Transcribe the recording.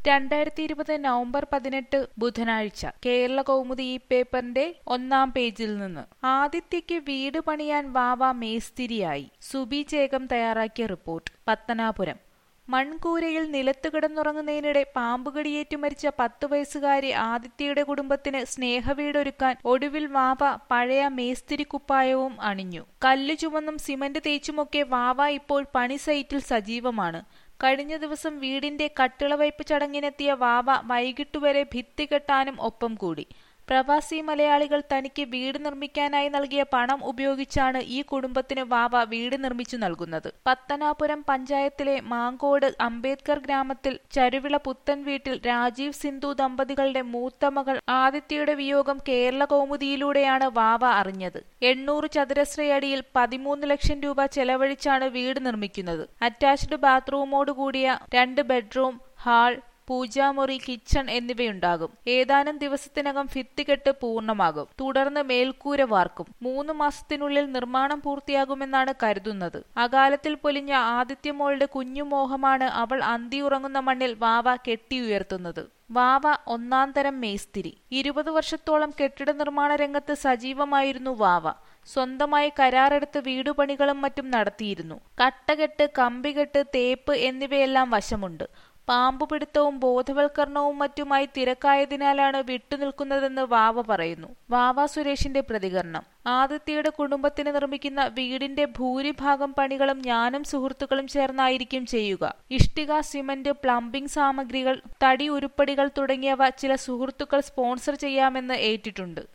രണ്ടായിരത്തി ഇരുപത് നവംബർ പതിനെട്ട് ബുധനാഴ്ച കേരള കൗമുദി ഈ പേപ്പറിന്റെ ഒന്നാം പേജിൽ നിന്ന് ആദിത്യയ്ക്ക് വീട് പണിയാൻ വാവ മേസ്തിരിയായി സുബി ചേകം തയ്യാറാക്കിയ റിപ്പോർട്ട് പത്തനാപുരം മൺകൂരയിൽ നിലത്തു കിടന്നുറങ്ങുന്നതിനിടെ പാമ്പുകടിയേറ്റു മരിച്ച പത്ത് വയസ്സുകാരി ആദിത്യയുടെ കുടുംബത്തിന് സ്നേഹവീടൊരുക്കാൻ ഒടുവിൽ വാവ പഴയ മേസ്തിരി കുപ്പായവും അണിഞ്ഞു കല്ലു ചുമന്നും സിമന്റ് തേച്ചുമൊക്കെ വാവ ഇപ്പോൾ പണി സൈറ്റിൽ സജീവമാണ് കഴിഞ്ഞ ദിവസം വീടിന്റെ കട്ടിളവയ്പ് ചടങ്ങിനെത്തിയ വാവ വൈകിട്ടുവരെ ഭിത്തി കെട്ടാനും ഒപ്പം കൂടി പ്രവാസി മലയാളികൾ തനിക്ക് വീട് നിർമ്മിക്കാനായി നൽകിയ പണം ഉപയോഗിച്ചാണ് ഈ കുടുംബത്തിന് വാവ വീട് നിർമ്മിച്ചു നൽകുന്നത് പത്തനാപുരം പഞ്ചായത്തിലെ മാങ്കോട് അംബേദ്കർ ഗ്രാമത്തിൽ ചരുവിള പുത്തൻ വീട്ടിൽ രാജീവ് സിന്ധു ദമ്പതികളുടെ മൂത്ത മകൾ ആദിത്യയുടെ വിയോഗം കേരള കൗമുദിയിലൂടെയാണ് വാവ അറിഞ്ഞത് എണ്ണൂറ് ചതുരശ്രയടിയിൽ പതിമൂന്ന് ലക്ഷം രൂപ ചെലവഴിച്ചാണ് വീട് നിർമ്മിക്കുന്നത് അറ്റാച്ച്ഡ് ബാത്റൂമോട് കൂടിയ രണ്ട് ബെഡ്റൂം ഹാൾ പൂജാമുറി കിച്ചൺ എന്നിവയുണ്ടാകും ഏതാനും ദിവസത്തിനകം ഭിത്തികെട്ട് പൂർണ്ണമാകും തുടർന്ന് മേൽക്കൂര വാർക്കും മൂന്ന് മാസത്തിനുള്ളിൽ നിർമ്മാണം പൂർത്തിയാകുമെന്നാണ് കരുതുന്നത് അകാലത്തിൽ പൊലിഞ്ഞ ആദിത്യമോളുടെ കുഞ്ഞുമോഹമാണ് അവൾ അന്തിയുറങ്ങുന്ന മണ്ണിൽ വാവ കെട്ടിയുയർത്തുന്നത് വാവ ഒന്നാം തരം മേസ്തിരി ഇരുപത് വർഷത്തോളം കെട്ടിട നിർമ്മാണ രംഗത്ത് സജീവമായിരുന്നു വാവ സ്വന്തമായി കരാറെടുത്ത് വീടുപണികളും മറ്റും നടത്തിയിരുന്നു കട്ടകെട്ട് കമ്പികെട്ട് തേപ്പ് എന്നിവയെല്ലാം വശമുണ്ട് പാമ്പുപിടുത്തവും ബോധവൽക്കരണവും മറ്റുമായി തിരക്കായതിനാലാണ് വിട്ടുനിൽക്കുന്നതെന്ന് വാവ പറയുന്നു വാവ സുരേഷിന്റെ പ്രതികരണം ആദിത്യയുടെ കുടുംബത്തിന് നിർമ്മിക്കുന്ന വീടിന്റെ ഭൂരിഭാഗം പണികളും ഞാനും സുഹൃത്തുക്കളും ചേർന്നായിരിക്കും ചെയ്യുക ഇഷ്ടിക സിമന്റ് പ്ലംബിംഗ് സാമഗ്രികൾ തടി ഉരുപ്പടികൾ തുടങ്ങിയവ ചില സുഹൃത്തുക്കൾ സ്പോൺസർ ചെയ്യാമെന്ന് ഏറ്റിട്ടുണ്ട്